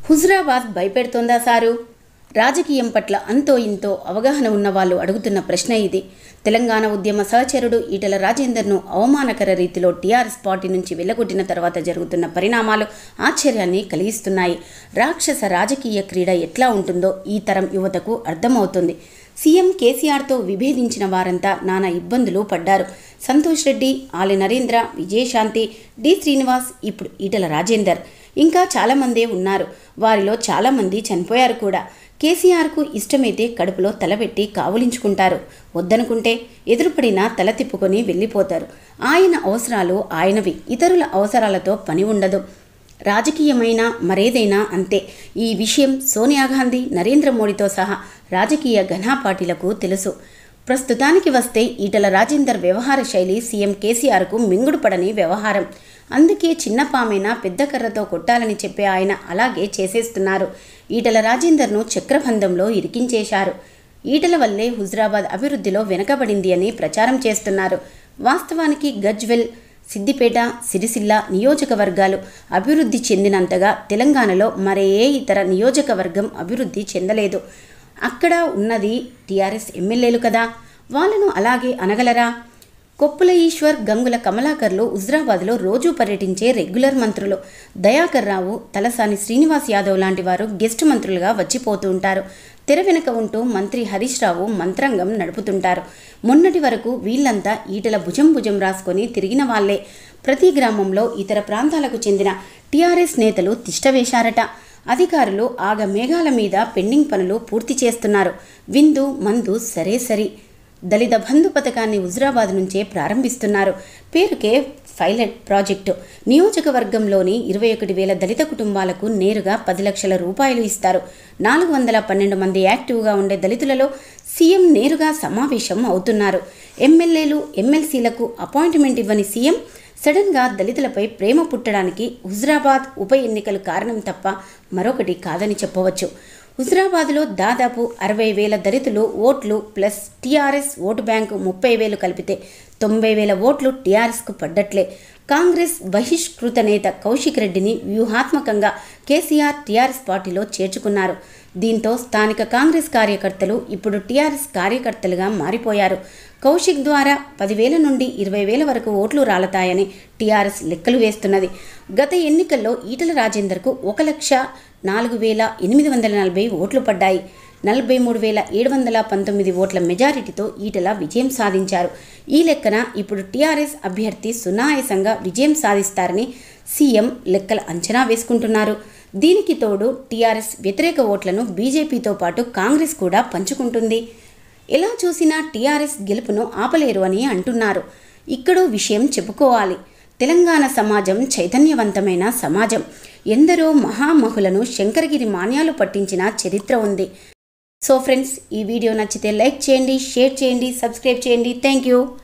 Huzurabad భయపెడుతోందా sir రాజకీయం పట్ల అంతో ఇంతో అవగాహన ఉన్న వాళ్ళు అడుగుతున్న ప్రశ్న ఇది తెలంగాణ ఉద్యమ సహచరుడు ఈటల రాజేందర్ను అవమానకర రీతిలో టీఆర్ఎస్ పార్టీ నుంచి వెళ్ళగొట్టిన తర్వాత జరుగుతున్న పరిణామాలు ఆశ్చర్యాన్ని కలిగిస్తున్నాయి రాక్షస రాజకీయ క్రీడ ఎట్లా ఉంటుందో ఈ తరం యువతకు అర్థమవుతుంది సీఎం కేసీఆర్తో విభేదించిన వారంతా నానా ఇబ్బందులు పడ్డారు సంతోష్ రెడ్డి ఆలి నరేంద్ర విజయశాంతి డి శ్రీనివాస్ ఇప్పుడు ఈటల రాజేందర్ ఇంకా చాలామందే ఉన్నారు వారిలో చాలామంది చనిపోయారు కూడా కేసీఆర్కు ఇష్టమైతే కడుపులో తలబెట్టి కావులించుకుంటారు వద్దనుకుంటే ఎదురుపడినా తల తిప్పుకొని వెళ్ళిపోతారు ఆయన అవసరాలు ఆయనవి ఇతరుల అవసరాలతో పని ఉండదు రాజకీయమైన మరేదైనా అంతే ఈ విషయం సోనియా గాంధీ నరేంద్ర మోడీతో సహా రాజకీయ ఘనాపార్టీలకు తెలుసు ప్రస్తుతానికి వస్తే ఈటల రాజేందర్ వ్యవహార శైలి సీఎం కేసీఆర్కు మింగుడుపడని వ్యవహారం అందుకే చిన్న పామైనా పెద్ద కర్రతో కొట్టాలని చెప్పే ఆయన అలాగే చేసేస్తున్నారు ఈటల రాజేందర్ను చక్రబంధంలో ఇరికించేశారు ఈటల వల్లే హుజరాబాద్ అభివృద్ధిలో వెనకబడింది అని ప్రచారం చేస్తున్నారు వాస్తవానికి గజ్వెల్ సిద్దిపేట సిరిసిల్ల నియోజకవర్గాలు అభివృద్ధి చెందినంతగా తెలంగాణలో మరే ఏ ఇతర నియోజకవర్గం అభివృద్ధి చెందలేదు అక్కడ ఉన్నది టీఆర్ఎస్ ఎమ్మెల్యేలు కదా వాళ్ళను అలాగే అనగలరా కొప్పుల ఈశ్వర్ గంగుల కమలాకర్లు హుజరాబాద్లో రోజూ పర్యటించే రెగ్యులర్ మంత్రులు దయాకర్ రావు తలసాని శ్రీనివాస్ యాదవ్ లాంటి వారు గెస్ట్ మంత్రులుగా వచ్చిపోతూ ఉంటారు తెర వెనుక ఉంటూ మంత్రి హరీష్ రావు మంత్రాంగం నడుపుతుంటారు మొన్నటి వరకు వీళ్ళంతా ఈటల భుజం భుజం రాసుకొని తిరిగిన వాళ్లే ప్రతి గ్రామంలో ఇతర ప్రాంతాలకు చెందిన టీఆర్ఎస్ నేతలు తిష్టవేశారట అధికారులు ఆగ మేఘాల మీద పెండింగ్ పనులు పూర్తి చేస్తున్నారు విందు మందు సరే సరి దళిత బంధు పథకాన్ని హుజురాబాద్ నుంచే ప్రారంభిస్తున్నారు పేరుకే పైలట్ ప్రాజెక్టు నియోజకవర్గంలోని ఇరవై ఒకటి వేల దళిత కుటుంబాలకు నేరుగా పది లక్షల రూపాయలు ఇస్తారు నాలుగు వందల పన్నెండు మంది యాక్టివ్గా ఉండే దళితులలో సీఎం నేరుగా సమావేశం అవుతున్నారు ఎమ్మెల్యేలు ఎమ్మెల్సీలకు అపాయింట్మెంట్ ఇవ్వని సీఎం సడన్గా దళితులపై ప్రేమ పుట్టడానికి హుజురాబాద్ ఉప ఎన్నికలు కారణం తప్ప మరొకటి కాదని చెప్పవచ్చు హుజురాబాద్లో దాదాపు అరవై వేల దళితులు ఓట్లు ప్లస్ టీఆర్ఎస్ ఓటు బ్యాంకు ముప్పై వేలు కలిపితే తొంభై వేల ఓట్లు టీఆర్ఎస్కు పడ్డట్లే కాంగ్రెస్ బహిష్కృత నేత కౌశిక్ రెడ్డిని వ్యూహాత్మకంగా కేసీఆర్ టీఆర్ఎస్ పార్టీలో చేర్చుకున్నారు దీంతో స్థానిక కాంగ్రెస్ కార్యకర్తలు ఇప్పుడు టీఆర్ఎస్ కార్యకర్తలుగా మారిపోయారు కౌశిక్ ద్వారా పదివేల నుండి ఇరవై వేల వరకు ఓట్లు రాలతాయని టీఆర్ఎస్ లెక్కలు వేస్తున్నది గత ఎన్నికల్లో ఈటల రాజేందర్కు ఒక లక్ష నాలుగు వేల ఎనిమిది వందల నలభై ఓట్లు పడ్డాయి నలభై మూడు వేల ఏడు వందల పంతొమ్మిది ఓట్ల మెజారిటీతో ఈటల విజయం సాధించారు ఈ లెక్కన ఇప్పుడు టీఆర్ఎస్ అభ్యర్థి సునాయాసంగా విజయం సాధిస్తారని సీఎం లెక్కల అంచనా వేసుకుంటున్నారు దీనికి తోడు టీఆర్ఎస్ వ్యతిరేక ఓట్లను బీజేపీతో పాటు కాంగ్రెస్ కూడా పంచుకుంటుంది ఎలా చూసినా టీఆర్ఎస్ గెలుపును ఆపలేరు అని అంటున్నారు ఇక్కడో విషయం చెప్పుకోవాలి తెలంగాణ సమాజం చైతన్యవంతమైన సమాజం ఎందరో మహామహులను శంకరగిరి మాన్యాలు పట్టించిన చరిత్ర ఉంది సో ఫ్రెండ్స్ ఈ వీడియో నచ్చితే లైక్ చేయండి షేర్ చేయండి సబ్స్క్రైబ్ చేయండి థ్యాంక్ యూ